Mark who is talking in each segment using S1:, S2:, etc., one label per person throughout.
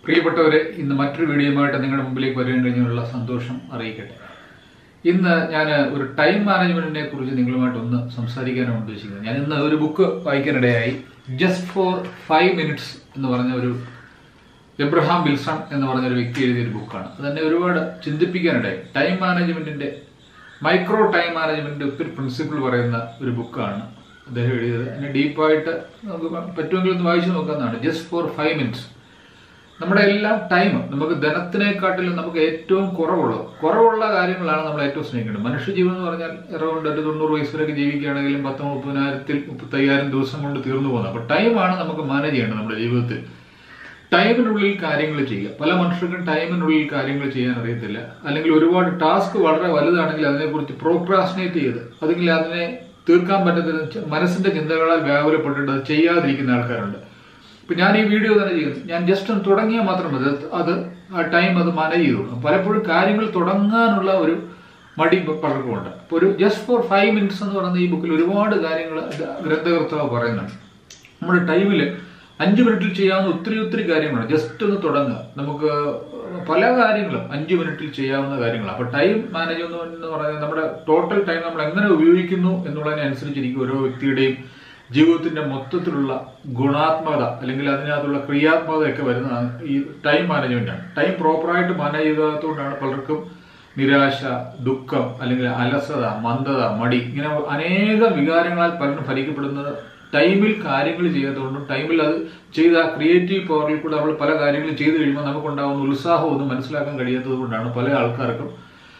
S1: പ്രിയപ്പെട്ടവരെ ഇന്ന് മറ്റൊരു വീഡിയോയുമായിട്ട് നിങ്ങളുടെ മുമ്പിലേക്ക് വരാൻ കഴിഞ്ഞുള്ള സന്തോഷം അറിയിക്കട്ടെ ഇന്ന് ഞാൻ ഒരു ടൈം മാനേജ്മെന്റിനെ കുറിച്ച് നിങ്ങളുമായിട്ട് ഒന്ന് സംസാരിക്കാനാണ് ഉദ്ദേശിക്കുന്നത് ഞാൻ ഇന്ന് ഒരു ബുക്ക് വായിക്കാനിടയായി ജസ്റ്റ് ഫോർ ഫൈവ് മിനിറ്റ്സ് എന്ന് പറഞ്ഞ ഒരു എബ്രഹാം വിൽസൺ എന്ന് പറഞ്ഞ ഒരു വ്യക്തി എഴുതിയ ഒരു ബുക്കാണ് അത് തന്നെ ഒരുപാട് ചിന്തിപ്പിക്കാനിടയായി ടൈം മാനേജ്മെന്റിന്റെ മൈക്രോ ടൈം മാനേജ്മെന്റ് ഒരു പ്രിൻസിപ്പിൾ പറയുന്ന ഒരു ബുക്കാണ് അദ്ദേഹം എഴുതിയത് അതിനെ ഡീപ്പായിട്ട് നമുക്ക് പറ്റുമെങ്കിൽ ഒന്ന് വായിച്ചു നോക്കാവുന്നതാണ് ജസ്റ്റ് ഫോർ ഫൈവ് മിനിറ്റ്സ് നമ്മുടെ എല്ലാം ടൈം നമുക്ക് ധനത്തിനെക്കാട്ടിലും നമുക്ക് ഏറ്റവും കുറവുള്ളത് കുറവുള്ള കാര്യങ്ങളാണ് നമ്മൾ ഏറ്റവും സ്നേഹിക്കേണ്ടത് മനുഷ്യജീവൻ എന്ന് പറഞ്ഞാൽ അറൗണ്ട് ഒരു തൊണ്ണൂറ് വയസ്സ് വരെയൊക്കെ ജീവിക്കുകയാണെങ്കിലും പത്ത് മുപ്പതിനായിരത്തിൽ മുപ്പത്തയ്യായിരം ദിവസം കൊണ്ട് തീർന്നു പോകുന്നത് അപ്പോൾ ടൈമാണ് നമുക്ക് മാനേജ് ചെയ്യേണ്ടത് നമ്മുടെ ജീവിതത്തിൽ ടൈമിനുള്ളിൽ കാര്യങ്ങൾ ചെയ്യുക പല മനുഷ്യർക്കും ടൈമിനുള്ളിൽ കാര്യങ്ങൾ ചെയ്യാൻ അറിയത്തില്ല അല്ലെങ്കിൽ ഒരുപാട് ടാസ്ക് വളരെ വലുതാണെങ്കിൽ അതിനെക്കുറിച്ച് പ്രോക്രാസ്റ്റിനേറ്റ് ചെയ്ത് അല്ലെങ്കിൽ അതിനെ തീർക്കാൻ പറ്റുന്ന മനസ്സിന്റെ ചിന്തകളാൽ വ്യാകുലപ്പെട്ടിട്ട് അത് ചെയ്യാതിരിക്കുന്ന ആൾക്കാരുണ്ട് ഇപ്പൊ ഞാൻ ഈ വീഡിയോ തന്നെ ചെയ്യുന്നു ഞാൻ ജസ്റ്റ് ഒന്ന് തുടങ്ങിയാൽ മാത്രം മതി അത് അത് ആ ടൈം അത് മാനേജ് ചെയ്തോളൂ പലപ്പോഴും കാര്യങ്ങൾ തുടങ്ങാനുള്ള ഒരു മടി പലർക്കുമുണ്ട് അപ്പോൾ ഒരു ജസ്റ്റ് ഫോർ ഫൈവ് മിനിറ്റ്സ് എന്ന് പറയുന്ന ഈ ബുക്കിൽ ഒരുപാട് കാര്യങ്ങൾ ഗ്രന്ഥകർത്താവ് പറയുന്നുണ്ട് നമ്മുടെ ടൈമിൽ അഞ്ച് മിനിറ്റിൽ ചെയ്യാവുന്ന ഒത്തിരി ഒത്തിരി കാര്യങ്ങളുണ്ട് ജസ്റ്റ് ഒന്ന് തുടങ്ങുക നമുക്ക് പല കാര്യങ്ങളും അഞ്ച് മിനിറ്റിൽ ചെയ്യാവുന്ന കാര്യങ്ങളാണ് അപ്പോൾ ടൈം മാനേജ്മെന്റ് എന്ന് പറയുന്നത് നമ്മുടെ ടോട്ടൽ ടൈം നമ്മൾ എങ്ങനെ ഉപയോഗിക്കുന്നു എന്നുള്ളതിനനുസരിച്ചിരിക്കും ഓരോ വ്യക്തിയുടെയും ജീവിതത്തിന്റെ മൊത്തത്തിലുള്ള ഗുണാത്മകത അല്ലെങ്കിൽ അതിനകത്തുള്ള ക്രിയാത്മകതയൊക്കെ വരുന്നതാണ് ഈ ടൈം മാനേജ്മെന്റാണ് ടൈം പ്രോപ്പറായിട്ട് മാനേജ് ചെയ്താത്തതുകൊണ്ടാണ് പലർക്കും നിരാശ ദുഃഖം അല്ലെങ്കിൽ അലസത മന്ദത മടി ഇങ്ങനെ അനേകം വികാരങ്ങളാൽ പലരും ഫലിക്കപ്പെടുന്നത് ടൈമിൽ കാര്യങ്ങൾ ചെയ്യാത്തതുകൊണ്ടും ടൈമിൽ അത് ചെയ്ത ക്രിയേറ്റീവ് പവറിൽ കൂടെ നമ്മൾ പല കാര്യങ്ങളും ചെയ്തു കഴിയുമ്പോൾ നമുക്കുണ്ടാകുന്ന ഉത്സാഹം ഒന്നും മനസ്സിലാക്കാൻ കഴിയാത്തത് കൊണ്ടാണ് പല ആൾക്കാർക്കും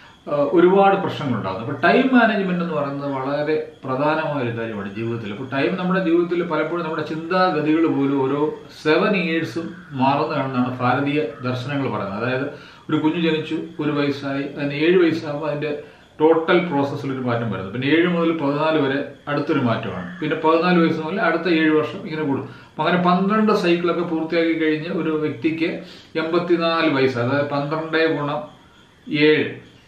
S1: ഒരുപാട് പ്രശ്നങ്ങളുണ്ടാകുന്നത് അപ്പോൾ ടൈം മാനേജ്മെന്റ് എന്ന് പറയുന്നത് വളരെ പ്രധാനമായ ഒരു കാര്യമാണ് ജീവിതത്തിൽ അപ്പോൾ ടൈം നമ്മുടെ ജീവിതത്തിൽ പലപ്പോഴും നമ്മുടെ ചിന്താഗതികൾ പോലും ഓരോ സെവൻ ഇയേഴ്സും മാറുന്നതാണെന്നാണ് ഭാരതീയ ദർശനങ്ങൾ പറയുന്നത് അതായത് ഒരു കുഞ്ഞു ജനിച്ചു ഒരു വയസ്സായി അതിന് ഏഴ് വയസ്സാകുമ്പോൾ അതിന്റെ ടോട്ടൽ പ്രോസസ്സിൽ ഒരു മാറ്റം വരുന്നത് പിന്നെ ഏഴ് മുതൽ പതിനാല് വരെ അടുത്തൊരു മാറ്റമാണ് പിന്നെ പതിനാല് വയസ്സ് മുതൽ അടുത്ത ഏഴ് വർഷം ഇങ്ങനെ കൂടും അപ്പം അങ്ങനെ പന്ത്രണ്ട് സൈക്കിളൊക്കെ പൂർത്തിയാക്കി കഴിഞ്ഞ് ഒരു വ്യക്തിക്ക് എൺപത്തിനാല് വയസ്സ് അതായത് പന്ത്രണ്ട് ഗുണം ഏഴ്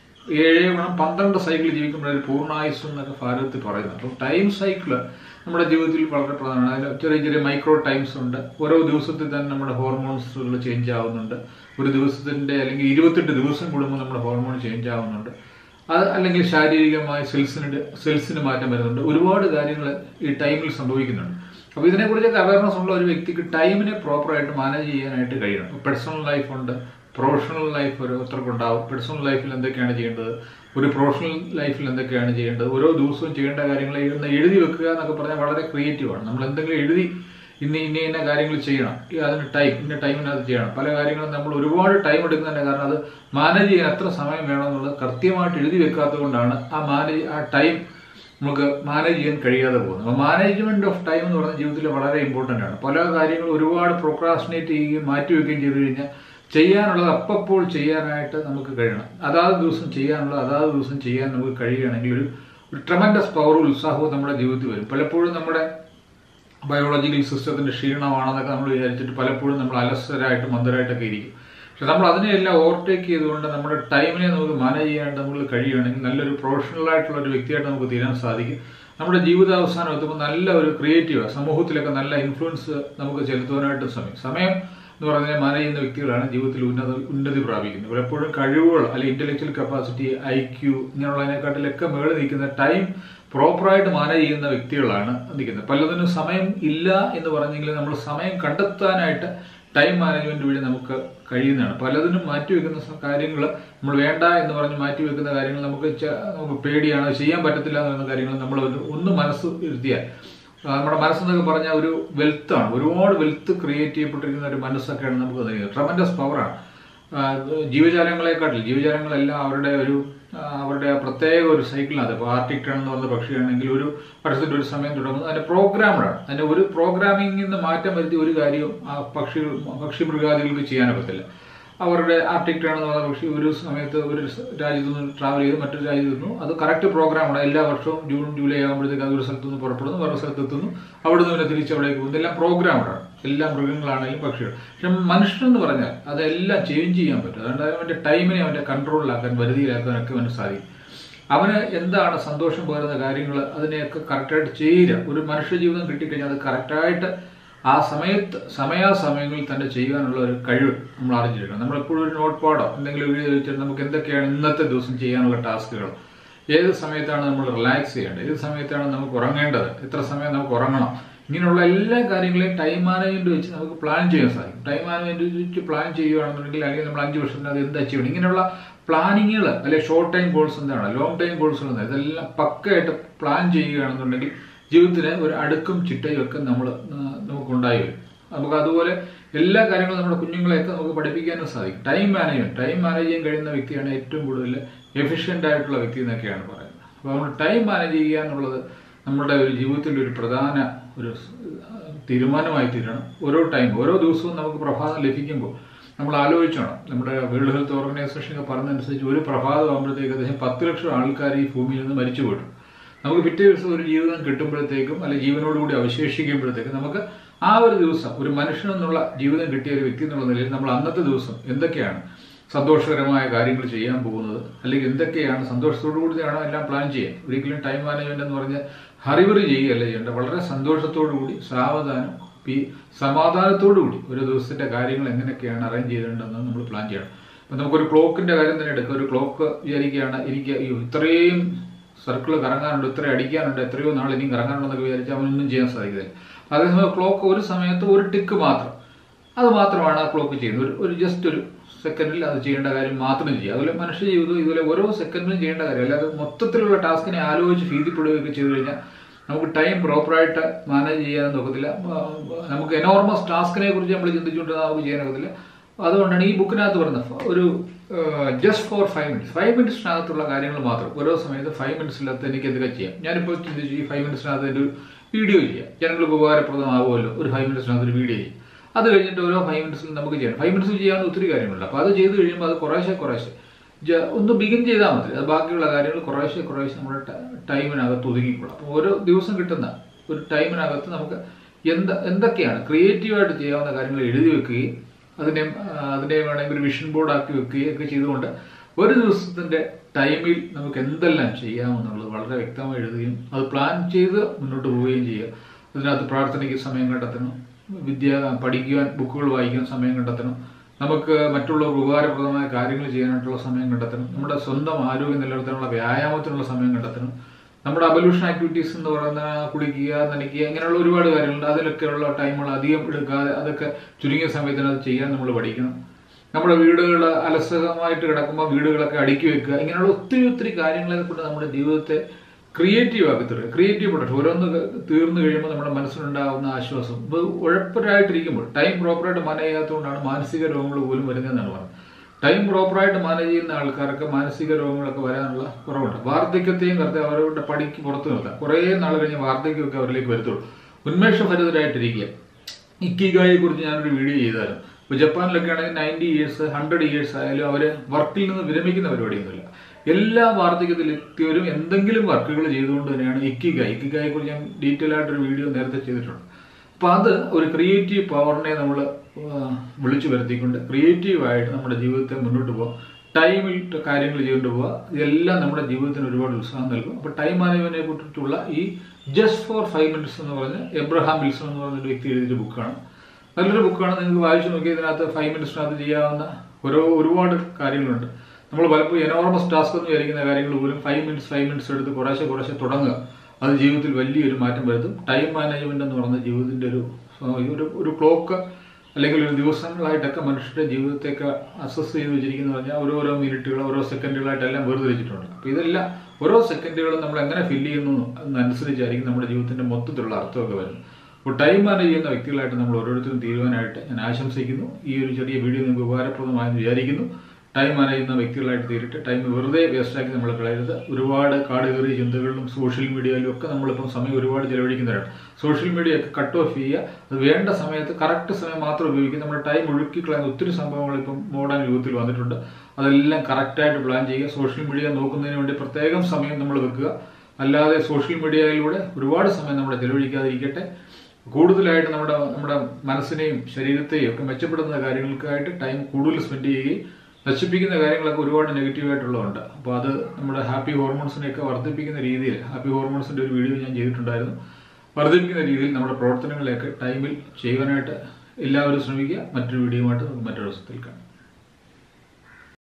S1: ഏഴ് ഗുണം പന്ത്രണ്ട് സൈക്കിൾ ജീവിക്കുമ്പോൾ ഒരു പൂർണ്ണായുസ് എന്നൊക്കെ ഭാരതത്തിൽ പറയുന്നത് അപ്പം ടൈം സൈക്കിൾ നമ്മുടെ ജീവിതത്തിൽ വളരെ പ്രധാനമാണ് അതിൽ ചെറിയ ചെറിയ മൈക്രോ ടൈംസ് ഉണ്ട് ഓരോ ദിവസത്തിൽ തന്നെ നമ്മുടെ ഹോർമോൺസുകൾ ചേഞ്ച് ആവുന്നുണ്ട് ഒരു ദിവസത്തിന്റെ അല്ലെങ്കിൽ ഇരുപത്തെട്ട് ദിവസം കൂടുമ്പോൾ നമ്മുടെ ഹോർമോൺ ചേഞ്ച് ആവുന്നുണ്ട് അത് അല്ലെങ്കിൽ ശാരീരികമായ സെൽസിന് സെൽസിന് മാറ്റം വരുന്നുണ്ട് ഒരുപാട് കാര്യങ്ങൾ ഈ ടൈമിൽ സംഭവിക്കുന്നുണ്ട് അപ്പോൾ ഇതിനെക്കുറിച്ചൊക്കെ അവയർനെസ് ഉള്ള ഒരു വ്യക്തിക്ക് ടൈമിനെ പ്രോപ്പറായിട്ട് മാനേജ് ചെയ്യാനായിട്ട് കഴിയണം പേഴ്സണൽ ലൈഫ് ഉണ്ട് പ്രൊഫഷണൽ ലൈഫ് ഓരോരുത്തർക്കുണ്ടാവും പേഴ്സണൽ ലൈഫിൽ എന്തൊക്കെയാണ് ചെയ്യേണ്ടത് ഒരു പ്രൊഫഷണൽ ലൈഫിൽ എന്തൊക്കെയാണ് ചെയ്യേണ്ടത് ഓരോ ദിവസവും ചെയ്യേണ്ട കാര്യങ്ങൾ എഴുതുന്ന എഴുതി വെക്കുക എന്നൊക്കെ പറഞ്ഞാൽ വളരെ ക്രിയേറ്റീവാണ് നമ്മൾ എന്തെങ്കിലും എഴുതി ഇന്ന ഇന്ന ഇന്ന കാര്യങ്ങൾ ചെയ്യണം അതിന് ടൈം ഇന്ന ടൈമിനകത്ത് ചെയ്യണം പല കാര്യങ്ങളും നമ്മൾ ഒരുപാട് ടൈം എടുക്കുന്നതിന്റെ കാരണം അത് മാനേജ് ചെയ്യാൻ എത്ര സമയം വേണമെന്നുള്ളത് കൃത്യമായിട്ട് എഴുതി വെക്കാത്തത് കൊണ്ടാണ് ആ മാനേജ് ആ ടൈം നമുക്ക് മാനേജ് ചെയ്യാൻ കഴിയാതെ പോകുന്നത് അപ്പോൾ മാനേജ്മെന്റ് ഓഫ് ടൈം എന്ന് പറയുന്ന ജീവിതത്തിൽ വളരെ ഇമ്പോർട്ടൻ്റ് ആണ് പല കാര്യങ്ങളും ഒരുപാട് പ്രൊക്രാസ്റ്റിനേറ്റ് ചെയ്യുകയും മാറ്റി വെക്കുകയും ചെയ്തു കഴിഞ്ഞാൽ ചെയ്യാനുള്ളത് അപ്പപ്പോൾ ചെയ്യാനായിട്ട് നമുക്ക് കഴിയണം അതാത് ദിവസം ചെയ്യാനുള്ളത് അതാത് ദിവസം ചെയ്യാൻ നമുക്ക് കഴിയുകയാണെങ്കിൽ ഒരു ഒരു ട്രമൻഡസ് പവറും ഉത്സാഹവും നമ്മുടെ ജീവിതത്തിൽ വരും പലപ്പോഴും നമ്മുടെ ബയോളജിക്കൽ സിസ്റ്റത്തിന്റെ ക്ഷീണമാണെന്നൊക്കെ നമ്മൾ വിചാരിച്ചിട്ട് പലപ്പോഴും നമ്മൾ അലസരായിട്ട് മന്ദരായിട്ടൊക്കെ ഇരിക്കും പക്ഷെ നമ്മൾ അതിനെല്ലാം ഓവർടേക്ക് ചെയ്തുകൊണ്ട് നമ്മുടെ ടൈമിനെ നമുക്ക് മാനേജ് ചെയ്യാനായിട്ട് നമുക്ക് കഴിയുകയാണെങ്കിൽ നല്ലൊരു പ്രൊഫഷണൽ ആയിട്ടുള്ള ഒരു വ്യക്തിയായിട്ട് നമുക്ക് തീരാൻ സാധിക്കും നമ്മുടെ ജീവിതാവസാനം എത്തുമ്പോൾ നല്ല ഒരു ക്രിയേറ്റീവ് സമൂഹത്തിലൊക്കെ നല്ല ഇൻഫ്ലുവൻസ് നമുക്ക് ചെലുത്തുവാനായിട്ട് സമയം സമയം എന്ന് പറഞ്ഞാൽ മാനേജ് ചെയ്യുന്ന വ്യക്തികളാണ് ജീവിതത്തിൽ ഉന്നത ഉന്നതി പ്രാപിക്കുന്നത് പലപ്പോഴും കഴിവുകൾ അല്ലെങ്കിൽ ഇന്റലക്ച്വൽ കപ്പാസിറ്റി ഐ ക്യു ഇങ്ങനെയുള്ളതിനെക്കാട്ടിലൊക്കെ മേളിൽ നിൽക്കുന്ന ടൈം പ്രോപ്പറായിട്ട് മാനേജ് ചെയ്യുന്ന വ്യക്തികളാണ് നിൽക്കുന്നത് പലതിനും സമയം ഇല്ല എന്ന് പറഞ്ഞെങ്കിൽ നമ്മൾ സമയം കണ്ടെത്താനായിട്ട് ടൈം മാനേജ്മെന്റ് വഴി നമുക്ക് കഴിയുന്നതാണ് പലതിനും മാറ്റിവെക്കുന്ന കാര്യങ്ങൾ നമ്മൾ വേണ്ട എന്ന് പറഞ്ഞ് മാറ്റിവെക്കുന്ന കാര്യങ്ങൾ നമുക്ക് നമുക്ക് പേടിയാണ് ചെയ്യാൻ പറ്റത്തില്ല എന്ന് പറയുന്ന കാര്യങ്ങൾ നമ്മൾ ഒന്ന് മനസ്സ് ഇരുത്തിയാൽ നമ്മുടെ മനസ്സെന്നൊക്കെ പറഞ്ഞാൽ ഒരു വെൽത്താണ് ഒരുപാട് വെൽത്ത് ക്രിയേറ്റ് ചെയ്യപ്പെട്ടിരിക്കുന്ന ഒരു മനസ്സൊക്കെയാണ് നമുക്ക് നൽകുന്നത് ട്രമൻഡസ് പവറാണ് ജീവജാലങ്ങളെക്കാട്ടിൽ ജീവജാലങ്ങളെല്ലാം അവരുടെ ഒരു അവരുടെ പ്രത്യേക ഒരു സൈക്കിളിനകത്ത് ഇപ്പോൾ ആർട്ടിക് ടൺ എന്ന് പറഞ്ഞ പക്ഷിയാണെങ്കിൽ ഒരു വർഷത്തിന്റെ ഒരു സമയം തുടങ്ങുന്നത് അതിന്റെ പ്രോഗ്രാമഡാണ് അതിന്റെ ഒരു പ്രോഗ്രാമിംഗിൽ നിന്ന് മാറ്റം വരുത്തി ഒരു കാര്യവും ആ പക്ഷി പക്ഷി മൃഗാദികൾക്ക് ചെയ്യാനൊക്കത്തില്ല അവരുടെ ആർട്ടിക് ടേൺ എന്ന് പറഞ്ഞ പക്ഷി ഒരു സമയത്ത് ഒരു രാജ്യത്തു നിന്ന് ട്രാവൽ ചെയ്ത് മറ്റൊരു രാജ്യത്ത് നിന്നു അത് കറക്റ്റ് പ്രോഗ്രാമാണ് എല്ലാ വർഷവും ജൂൺ ജൂലൈ ആകുമ്പോഴത്തേക്ക് അത് ഒരു സ്ഥലത്ത് നിന്ന് പുറപ്പെടുന്നു വേറെ സ്ഥലത്ത് എത്തുന്നു അവിടെ നിന്ന് പിന്നെ തിരിച്ച് അവിടേക്ക് പോകുന്നു എല്ലാം പ്രോഗ്രാമഡാണ് എല്ലാ മൃഗങ്ങളാണെങ്കിലും പക്ഷികൾ പക്ഷെ മനുഷ്യൻ എന്ന് പറഞ്ഞാൽ അതെല്ലാം ചേഞ്ച് ചെയ്യാൻ പറ്റും അതുകൊണ്ട് അവന്റെ ടൈമിനെ അവന്റെ കൺട്രോളിലാക്കാൻ വരുതിയിലാക്കാനൊക്കെ അവന് സാധിക്കും അവന് എന്താണ് സന്തോഷം പകരുന്ന കാര്യങ്ങൾ അതിനെയൊക്കെ കറക്റ്റായിട്ട് ചെയ്യുക ഒരു മനുഷ്യ ജീവിതം കിട്ടിക്കഴിഞ്ഞാൽ അത് കറക്റ്റായിട്ട് ആ സമയത്ത് സമയാസമയങ്ങളിൽ തന്നെ ചെയ്യാനുള്ള ഒരു കഴിവ് നമ്മൾ അറിഞ്ഞിരിക്കണം നമ്മളെപ്പോഴും ഒരു നോട്ട് പാടോ എന്തെങ്കിലും എഴുതി വെച്ചിട്ട് നമുക്ക് എന്തൊക്കെയാണ് ഇന്നത്തെ ദിവസം ചെയ്യാനുള്ള ടാസ്കുകൾ ഏത് സമയത്താണ് നമ്മൾ റിലാക്സ് ചെയ്യേണ്ടത് ഏത് സമയത്താണ് നമുക്ക് ഉറങ്ങേണ്ടത് എത്ര സമയം നമുക്ക് ഉറങ്ങണം ഇങ്ങനെയുള്ള എല്ലാ കാര്യങ്ങളെയും ടൈം മാനേജ്മെന്റ് വെച്ച് നമുക്ക് പ്ലാൻ ചെയ്യാൻ സാധിക്കും ടൈം മാനേജ്മെന്റ് വെച്ച് പ്ലാൻ ചെയ്യുകയാണെന്നുണ്ടെങ്കിൽ അല്ലെങ്കിൽ നമ്മൾ അഞ്ച് വർഷത്തിനകത്ത് എന്താ ചെയ്യണം ഇങ്ങനെയുള്ള പ്ലാനിങ്ങുകൾ അല്ലെങ്കിൽ ഷോർട്ട് ടൈം ഗോൾസ് എന്താണ് ലോങ് ടൈം ഗോൾസ് എന്താണ് ഇതെല്ലാം പക്കയായിട്ട് പ്ലാൻ ചെയ്യുകയാണെന്നുണ്ടെങ്കിൽ ജീവിതത്തിന് ഒരു അടുക്കും ചിട്ടയും ഒക്കെ നമ്മൾ നമുക്ക് ഉണ്ടായി വരും നമുക്ക് അതുപോലെ എല്ലാ കാര്യങ്ങളും നമ്മുടെ കുഞ്ഞുങ്ങളെയൊക്കെ നമുക്ക് പഠിപ്പിക്കാനും സാധിക്കും ടൈം മാനേജ്മെന്റ് ടൈം മാനേജ് ചെയ്യാൻ കഴിയുന്ന വ്യക്തിയാണ് ഏറ്റവും കൂടുതൽ എഫിഷ്യൻ്റ് ആയിട്ടുള്ള വ്യക്തി എന്നൊക്കെയാണ് പറയുന്നത് അപ്പോൾ നമ്മൾ ടൈം മാനേജ് ചെയ്യുക എന്നുള്ളത് നമ്മുടെ ഒരു ജീവിതത്തിൻ്റെ ഒരു പ്രധാന ഒരു തീരുമാനമായി തീരണം ഓരോ ടൈം ഓരോ ദിവസവും നമുക്ക് പ്രഭാതം ലഭിക്കുമ്പോൾ നമ്മൾ ആലോചിച്ചോണം നമ്മുടെ വേൾഡ് ഹെൽത്ത് ഓർഗനൈസേഷൻ ഒക്കെ പറഞ്ഞതനുസരിച്ച് ഒരു പ്രഭാതം ആകുമ്പോഴത്തേക്ക് അദ്ദേഹം പത്ത് ലക്ഷം ആൾക്കാർ ഈ ഭൂമിയിൽ നിന്ന് മരിച്ചു പോയിട്ടു നമുക്ക് പിറ്റേ ദിവസം ഒരു ജീവിതം കിട്ടുമ്പോഴത്തേക്കും അല്ലെങ്കിൽ ജീവനോടുകൂടി അവശേഷിക്കുമ്പോഴത്തേക്കും നമുക്ക് ആ ഒരു ദിവസം ഒരു മനുഷ്യൻ എന്നുള്ള ജീവിതം കിട്ടിയ ഒരു വ്യക്തി എന്നുള്ള നിലയിൽ നമ്മൾ അന്നത്തെ ദിവസം എന്തൊക്കെയാണ് സന്തോഷകരമായ കാര്യങ്ങൾ ചെയ്യാൻ പോകുന്നത് അല്ലെങ്കിൽ എന്തൊക്കെയാണ് സന്തോഷത്തോടു കൂടിയാണ് എല്ലാം പ്ലാൻ ചെയ്യാൻ ഒരിക്കലും ടൈം മാനേജ്മെന്റ് എന്ന് പറഞ്ഞ് ഹറിവറി ചെയ്യുകയല്ല ചെയ്യേണ്ടത് വളരെ സന്തോഷത്തോടു കൂടി സാവധാനം ഈ സമാധാനത്തോടു കൂടി ഒരു ദിവസത്തിന്റെ കാര്യങ്ങൾ എങ്ങനെയൊക്കെയാണ് അറേഞ്ച് ചെയ്തിട്ടുണ്ടെന്ന് നമ്മൾ പ്ലാൻ ചെയ്യണം അപ്പം നമുക്കൊരു ക്ലോക്കിന്റെ കാര്യം തന്നെ എടുക്കുക ഒരു ക്ലോക്ക് വിചാരിക്കുകയാണ് എനിക്ക് അയ്യോ ഇത്രയും സർക്കിൾ കറങ്ങാനുണ്ട് ഇത്ര അടിക്കാനുണ്ട് എത്രയോ നാൾ ഇനിയും കറങ്ങാനുണ്ടെന്നൊക്കെ വിചാരിച്ചാൽ അവനൊന്നും ചെയ്യാൻ സാധിക്കില്ല അതേസമയം ക്ലോക്ക് ഒരു സമയത്ത് ഒരു ടിക്ക് മാത്രം അത് മാത്രമാണ് ആ ക്ലോക്ക് ചെയ്യുന്നത് ഒരു ഒരു ജസ്റ്റ് ഒരു സെക്കൻഡിൽ അത് ചെയ്യേണ്ട കാര്യം മാത്രം ചെയ്യുക അതുപോലെ മനുഷ്യ ജീവിതം ഇതുപോലെ ഓരോ സെക്കൻഡിലും ചെയ്യേണ്ട കാര്യം അല്ലാതെ മൊത്തത്തിലുള്ള ടാസ്കിനെ ആലോചിച്ച് ഭീതിപ്പെടുകയൊക്കെ ചെയ്തു കഴിഞ്ഞാൽ നമുക്ക് ടൈം പ്രോപ്പറായിട്ട് മാനേജ് ചെയ്യാൻ നോക്കത്തില്ല നമുക്ക് എനോർമസ് ടാസ്കിനെ കുറിച്ച് നമ്മൾ ചിന്തിച്ചുകൊണ്ട് നമുക്ക് ചെയ്യാനൊക്കത്തില്ല അതുകൊണ്ടാണ് ഈ ബുക്കിനകത്ത് പറയുന്നത് ഒരു just four five minutes five മിനിറ്റ്സിനകത്തുള്ള കാര്യങ്ങൾ മാത്രം ഓരോ സമയത്ത് ഫൈവ് മിനിറ്റ്സിനകത്ത് എനിക്ക് എന്തൊക്കെ ചെയ്യാം ഞാനിപ്പോൾ ചിന്തിച്ചു ഈ ഫൈവ് മിനിറ്റ്സിനകത്ത് ഒരു വീഡിയോ ചെയ്യാം ജനങ്ങൾക്ക് ഉപകാരപ്രദമാകുമല്ലോ ഒരു ഫൈവ് മിനിറ്റ്സിനകത്ത് ഒരു വീഡിയോ ചെയ്യും അത് കഴിഞ്ഞിട്ട് ഓരോ ഫൈവ് മിനിറ്റ്സിൽ നമുക്ക് ചെയ്യണം ഫൈവ് മിനിറ്റ്സിൽ ചെയ്യാവുന്ന ഒത്തിരി കാര്യങ്ങളുണ്ട് അപ്പോൾ അത് ചെയ്ത് കഴിയുമ്പോൾ അത് കുറേശ്ശെ കുറേശ്ശെ ഒന്ന് ബിഗിൻ ചെയ്താൽ മതി അത് ബാക്കിയുള്ള കാര്യങ്ങൾ കുറേശ്ശെ കുറേശ്ശെ നമ്മുടെ ടൈമിനകത്ത് ഒതുങ്ങിക്കൊള്ളാം അപ്പോൾ ഓരോ ദിവസം കിട്ടുന്ന ഒരു ടൈമിനകത്ത് നമുക്ക് എന്ത് എന്തൊക്കെയാണ് ക്രിയേറ്റീവായിട്ട് ചെയ്യാവുന്ന കാര്യങ്ങൾ എഴുതി വെക്കുകയും അതിനെ അതിനെ വേണമെങ്കിൽ ഒരു വിഷൻ ബോർഡ് ആക്കി വെക്കുകയും ഒക്കെ ചെയ്തുകൊണ്ട് ഒരു ദിവസത്തിന്റെ ടൈമിൽ നമുക്ക് എന്തെല്ലാം ചെയ്യാമെന്നുള്ളത് വളരെ വ്യക്തമായി എഴുതുകയും അത് പ്ലാൻ ചെയ്ത് മുന്നോട്ട് പോവുകയും ചെയ്യുക അതിനകത്ത് പ്രാർത്ഥനയ്ക്ക് സമയം കണ്ടെത്തണം വിദ്യ പഠിക്കുവാൻ ബുക്കുകൾ വായിക്കാൻ സമയം കണ്ടെത്തണം നമുക്ക് മറ്റുള്ളവർക്ക് ഉപകാരപ്രദമായ കാര്യങ്ങൾ ചെയ്യാനായിട്ടുള്ള സമയം കണ്ടെത്തണം നമ്മുടെ സ്വന്തം ആരോഗ്യം നിലനിർത്താനുള്ള വ്യായാമത്തിനുള്ള സമയം കണ്ടെത്തണം നമ്മുടെ അബല്യൂഷൻ ആക്ടിവിറ്റീസ് എന്ന് പറയുന്ന കുളിക്കുക നനയ്ക്കുക ഇങ്ങനെയുള്ള ഒരുപാട് കാര്യങ്ങളുണ്ട് അതിലൊക്കെയുള്ള ടൈമുകൾ അധികം എടുക്കാതെ അതൊക്കെ ചുരുങ്ങിയ സമയത്തിന് അത് ചെയ്യാൻ നമ്മൾ പഠിക്കണം നമ്മുടെ വീടുകൾ അലസകമായിട്ട് കിടക്കുമ്പോൾ വീടുകളൊക്കെ അടുക്കി വെക്കുക ഇങ്ങനെയുള്ള ഒത്തിരി ഒത്തിരി കാര്യങ്ങളെ കൊണ്ട് നമ്മുടെ ജീവിതത്തെ ക്രിയേറ്റീവ് ആക്കി തീർക്കുക ക്രിയേറ്റീവ് പ്രൊഡക്റ്റ് ഓരോന്ന് തീർന്നു കഴിയുമ്പോൾ നമ്മുടെ മനസ്സിലുണ്ടാകുന്ന ആശ്വാസം ഇത് ഉഴപ്പരായിട്ടിരിക്കുമ്പോൾ ടൈം പ്രോപ്പറായിട്ട് മാനേജ് ചെയ്യാത്തതുകൊണ്ടാണ് മാനസിക രോഗങ്ങൾ പോലും വരുന്നതെന്നാണ് പറഞ്ഞത് ടൈം പ്രോപ്പറായിട്ട് മാനേജ് ചെയ്യുന്ന ആൾക്കാർക്ക് മാനസിക രോഗങ്ങളൊക്കെ വരാനുള്ള കുറവുണ്ട് വാർദ്ധക്യത്തെയും കറുത്ത് അവരുടെ പടിക്ക് പുറത്ത് നിർത്താം കുറേ നാൾ കഴിഞ്ഞ് വാർദ്ധക്യമൊക്കെ അവരിലേക്ക് വരത്തുള്ളൂ ഉന്മേഷഭരിതരായിട്ടിരിക്കുക ഇക്കിഗായെ കുറിച്ച് ഞാനൊരു വീഡിയോ ചെയ്തായിരുന്നു ഇപ്പോൾ ജപ്പാനിലൊക്കെ ആണെങ്കിൽ നയൻറ്റി ഇയേഴ്സ് ഹൺഡ്രഡ് ഇയേഴ്സ് ആയാലും അവർ വർക്കിൽ നിന്ന് വിരമിക്കുന്ന പരിപാടിയൊന്നുമില്ല എല്ലാ വാർദ്ധക്യത്തിൽ എത്തിയവരും എന്തെങ്കിലും വർക്കുകൾ ചെയ്തുകൊണ്ട് തന്നെയാണ് ഇക്കിഗായ് ഇക്കിഗായെ കുറിച്ച് ഞാൻ ഡീറ്റെയിൽ ആയിട്ടൊരു വീഡിയോ നേരത്തെ ചെയ്തിട്ടുണ്ട് അപ്പോൾ അത് ഒരു ക്രിയേറ്റീവ് പവറിനെ നമ്മൾ വിളിച്ചു വരുത്തിക്കൊണ്ട് ക്രിയേറ്റീവായിട്ട് നമ്മുടെ ജീവിതത്തെ മുന്നോട്ട് പോകാം ടൈമിൽ കാര്യങ്ങൾ ചെയ്തുകൊണ്ട് പോവുക ഇതെല്ലാം നമ്മുടെ ജീവിതത്തിന് ഒരുപാട് ഉത്സാഹം നൽകും അപ്പോൾ ടൈം മാനേജ്മെന്റിനെ കുറിച്ചിട്ടുള്ള ഈ ജസ്റ്റ് ഫോർ ഫൈവ് മിനിറ്റ്സ് എന്ന് പറഞ്ഞ് എബ്രഹാം വിൽസൺ എന്ന് പറഞ്ഞ ഒരു വ്യക്തി എഴുതിയ ബുക്കാണ് നല്ലൊരു ബുക്കാണ് നിങ്ങൾക്ക് വായിച്ചു നോക്കി ഇതിനകത്ത് ഫൈവ് മിനിറ്റ്സിനകത്ത് ചെയ്യാവുന്ന ഓരോ ഒരുപാട് കാര്യങ്ങളുണ്ട് നമ്മൾ പലപ്പോഴും എനോർമസ് ടാസ്ക് എന്ന് വിചാരിക്കുന്ന കാര്യങ്ങൾ പോലും ഫൈവ് മിനിറ്റ്സ് ഫൈവ് മിനിറ്റ്സ് എടുത്ത് കുറേശ്ശെ കുറേശ്ശെ തുടങ്ങുക അത് ജീവിതത്തിൽ വലിയൊരു മാറ്റം വരുത്തും ടൈം മാനേജ്മെന്റ് എന്ന് പറയുന്ന ജീവിതത്തിന്റെ ഒരു ഒരു ഒരു ക്ലോക്ക് അല്ലെങ്കിൽ ഒരു ദിവസങ്ങളായിട്ടൊക്കെ മനുഷ്യരുടെ ജീവിതത്തേക്ക് അസസ് ചെയ്ത് വെച്ചിരിക്കുന്ന പറഞ്ഞാൽ ഓരോരോ മിനിറ്റുകൾ ഓരോ സെക്കൻഡുകളായിട്ടെല്ലാം വേർതിരിച്ചിട്ടുണ്ട് അപ്പോൾ ഇതെല്ലാം ഓരോ സെക്കൻഡുകളും നമ്മൾ എങ്ങനെ ഫില്ല് ചെയ്യുന്നു എന്നനുസരിച്ചായിരിക്കും നമ്മുടെ ജീവിതത്തിന്റെ മൊത്തത്തിലുള്ള അർത്ഥമൊക്കെ വരുന്നത് അപ്പോൾ ടൈം മാനേജ് ചെയ്യുന്ന വ്യക്തികളായിട്ട് നമ്മൾ ഓരോരുത്തരും തീരുവാനായിട്ട് ഞാൻ ആശംസിക്കുന്നു ഈ ഒരു ചെറിയ വീഡിയോ നിങ്ങൾക്ക് ഉപകാരപ്രദമായെന്ന് വിചാരിക്കുന്നു ടൈം മാനേജ് ചെയ്യുന്ന വ്യക്തികളായിട്ട് തീരട്ടെ ടൈം വെറുതെ വേസ്റ്റാക്കി നമ്മൾ കളയരുത് ഒരുപാട് കാട് കയറിയ ചിന്തകളിലും സോഷ്യൽ മീഡിയയിലും ഒക്കെ നമ്മളിപ്പം സമയം ഒരുപാട് ചിലവഴിക്കുന്നവരാണ് സോഷ്യൽ മീഡിയ ഒക്കെ കട്ട് ഓഫ് ചെയ്യുക അത് വേണ്ട സമയത്ത് കറക്റ്റ് സമയം മാത്രം ഉപയോഗിക്കുക നമ്മുടെ ടൈം ഒഴുക്കി കളയുന്ന ഒത്തിരി സംഭവങ്ങൾ ഇപ്പം മോഡേൺ യുഗത്തിൽ വന്നിട്ടുണ്ട് അതെല്ലാം കറക്റ്റായിട്ട് പ്ലാൻ ചെയ്യുക സോഷ്യൽ മീഡിയ നോക്കുന്നതിന് വേണ്ടി പ്രത്യേകം സമയം നമ്മൾ വെക്കുക അല്ലാതെ സോഷ്യൽ മീഡിയയിലൂടെ ഒരുപാട് സമയം നമ്മൾ ചിലവഴിക്കാതിരിക്കട്ടെ കൂടുതലായിട്ട് നമ്മുടെ നമ്മുടെ മനസ്സിനെയും ശരീരത്തെയും ഒക്കെ മെച്ചപ്പെടുത്തുന്ന കാര്യങ്ങൾക്കായിട്ട് ടൈം കൂടുതൽ സ്പെൻഡ് ചെയ്യുകയും നശിപ്പിക്കുന്ന കാര്യങ്ങളൊക്കെ ഒരുപാട് നെഗറ്റീവായിട്ടുള്ളതുണ്ട് അപ്പോൾ അത് നമ്മുടെ ഹാപ്പി ഹോർമോൺസിനെയൊക്കെ വർദ്ധിപ്പിക്കുന്ന രീതിയിൽ ഹാപ്പി ഹോർമോൺസിൻ്റെ ഒരു വീഡിയോ ഞാൻ ചെയ്തിട്ടുണ്ടായിരുന്നു വർദ്ധിപ്പിക്കുന്ന രീതിയിൽ നമ്മുടെ പ്രവർത്തനങ്ങളെയൊക്കെ ടൈമിൽ ചെയ്യുവാനായിട്ട് എല്ലാവരും ശ്രമിക്കുക മറ്റൊരു വീഡിയോയുമായിട്ട് നമുക്ക് മറ്റൊരു ദിവസത്തിൽ കാണാം